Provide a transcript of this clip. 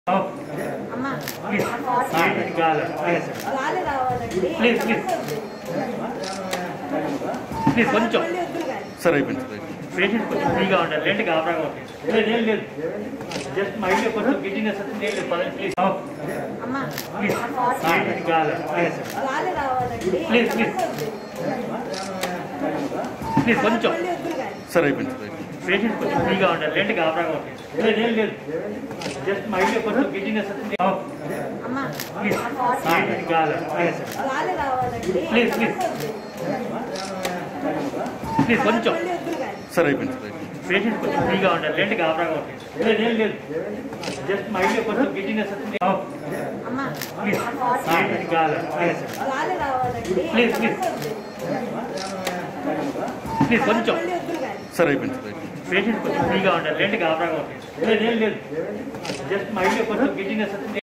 అమ్మా ప్లీజ్ కాదు గాలి రావాలండి ప్లీజ్ ప్లీజ్ ప్లీజ్ కొంచెం మళ్ళీ వద్దురు కానీ సరే అయిపోయింది సార్ అయిపోయింది పేషెంట్ కొంచెం ఫ్రీగా ఉండాలి లేంటి కాపరాగా ఉంటుంది లేదు ఏం లేదు జస్ట్ మైండ్ కొంచెం గిట్టినెస్ వస్తుంది ఏం లేదు పదండి ప్లీజ్ అమ్మా ప్లీజ్ కాదు గాలి రావాలండి ప్లీజ్ ప్లీజ్ ప్లీజ్ కొంచెం మళ్ళీ వద్దురు కానీ సరే అయిపోయింది సార్ అయిపోయింది పేషెంట్ కొంచెం ఫ్రీగా ఉండాలి లేంటి కాపరాగా ఉంటుంది లేదు ఏం లేదు జస్ట్ మైండ్ కొంచెం గిట్టినెస్ వస్తుంది అమ్మా ప్లీజ్ కాదు గాలి రావాలండి ప్లీజ్ ప్లీజ్ ప్లీజ్ కొంచెం మళ్ళీ వద్దురు కానీ సరే అయిపోయింది సార్ అయిపోయింది పేషెంట్ కొంచెం ఫ్రీగా ఉండాలి లేంటి కాపరాగా ఉంటుంది లేదు ఏం లేదు జస్ట్ మైండ్ కొంచెం గిట్టినెస్ వస్తుంది అమ్మా ప్లీజ్ కాదు గాలి రావాలండి ప్లీజ్ ప్లీజ్ ప్లీజ్ కొంచెం మళ్ళీ వద్దురు కానీ సరే అయిపోయింది సార్ అయిపోయింది పేషెంట్ కొంచెం ఫ్రీగా ఉండాలి లేంటి కాపరాగా ఉంటుంది లేదు ఏం లేదు జస్ట్ మైండ్ కొంచెం గిట్టినెస్ వస్తుంది